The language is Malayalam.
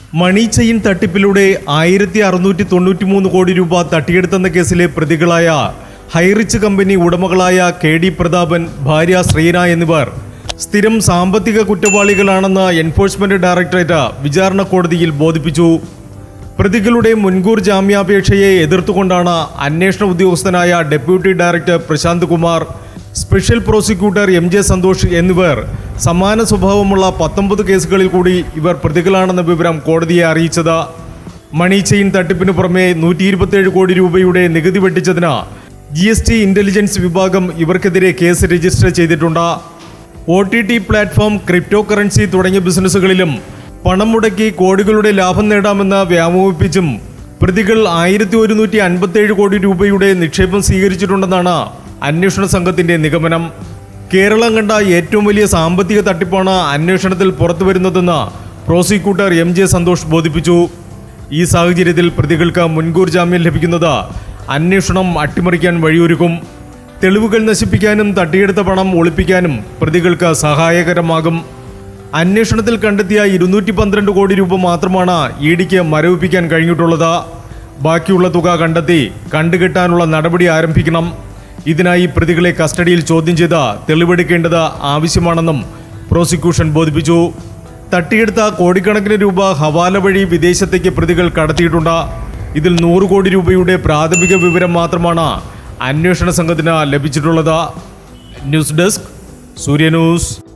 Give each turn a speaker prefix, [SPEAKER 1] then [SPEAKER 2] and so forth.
[SPEAKER 1] മണി ചെയിൻ തട്ടിപ്പിലൂടെ ആയിരത്തി അറുന്നൂറ്റി തൊണ്ണൂറ്റി മൂന്ന് കോടി രൂപ തട്ടിയെടുത്തെന്ന കേസിലെ പ്രതികളായ ഹൈറിച്ച് കമ്പനി ഉടമകളായ കെ ഡി പ്രതാപൻ ഭാര്യ ശ്രീന എന്നിവർ സ്ഥിരം സാമ്പത്തിക കുറ്റവാളികളാണെന്ന് എൻഫോഴ്സ്മെന്റ് ഡയറക്ടറേറ്റ് വിചാരണ കോടതിയിൽ ബോധിപ്പിച്ചു പ്രതികളുടെ മുൻകൂർ ജാമ്യാപേക്ഷയെ എതിർത്തുകൊണ്ടാണ് അന്വേഷണ ഉദ്യോഗസ്ഥനായ deputy director Prashanth Kumar special prosecutor M J Santhosh എന്നിവർ സമാന സ്വഭാവമുള്ള പത്തൊമ്പത് കേസുകളിൽ കൂടി ഇവർ പ്രതികളാണെന്ന വിവരം കോടതിയെ അറിയിച്ചത് മണി ചെയിൻ തട്ടിപ്പിന് പുറമെ നൂറ്റി ഇരുപത്തിയേഴ് കോടി രൂപയുടെ നികുതി വെട്ടിച്ചതിന് ജി എസ് ടി ഇന്റലിജൻസ് വിഭാഗം ഇവർക്കെതിരെ കേസ് രജിസ്റ്റർ ചെയ്തിട്ടുണ്ട് O T T platform crypto currency തുടങ്ങിയ ബിസിനസ്സുകളിലും പണം മുടക്കി കോടികളുടെ ലാഭം നേടാമെന്ന് വ്യാമോഹിപ്പിച്ചും പ്രതികൾ ആയിരത്തി ഒരുന്നൂറ്റി അൻപത്തേഴ് കോടി രൂപയുടെ നിക്ഷേപം സ്വീകരിച്ചിട്ടുണ്ടെന്നാണ് അന്വേഷണ സംഘത്തിന്റെ നിഗമനം കേരളം കണ്ട ഏറ്റവും വലിയ സാമ്പത്തിക തട്ടിപ്പാണ് അന്വേഷണത്തിൽ പുറത്തുവരുന്നതെന്ന് പ്രോസിക്യൂട്ടർ എം ജെ സന്തോഷ് ബോധിപ്പിച്ചു ഈ സാഹചര്യത്തിൽ പ്രതികൾക്ക് മുൻകൂർ ജാമ്യം ലഭിക്കുന്നത് അന്വേഷണം അട്ടിമറിക്കാൻ വഴിയൊരുക്കും തെളിവുകൾ നശിപ്പിക്കാനും തട്ടിയെടുത്ത പണം ഒളിപ്പിക്കാനും പ്രതികൾക്ക് സഹായകരമാകും അന്വേഷണത്തിൽ കണ്ടെത്തിയ ഇരുന്നൂറ്റി പന്ത്രണ്ട് കോടി രൂപ മാത്രമാണ് ഇ ഡിക്ക് മരവിപ്പിക്കാൻ കഴിഞ്ഞിട്ടുള്ളത് ബാക്കിയുള്ള തുക കണ്ടെത്തി കണ്ടുകെട്ടാനുള്ള നടപടി ആരംഭിക്കണം ഇതിനായി പ്രതികളെ കസ്റ്റഡിയിൽ ചോദ്യം ചെയ്ത് തെളിവെടുക്കേണ്ടത് ആവശ്യമാണെന്നും പ്രോസിക്യൂഷൻ ബോധിപ്പിച്ചു തട്ടിയെടുത്ത കോടിക്കണക്കിന് രൂപ ഹവാല വഴി വിദേശത്തേക്ക് പ്രതികൾ കടത്തിയിട്ടുണ്ട് ഇതിൽ നൂറ് കോടി രൂപയുടെ പ്രാഥമിക വിവരം മാത്രമാണ് അന്വേഷണ സംഘത്തിന് ലഭിച്ചിട്ടുള്ളത് ന്യൂസ് ഡെസ്ക് സൂര്യ ന്യൂസ്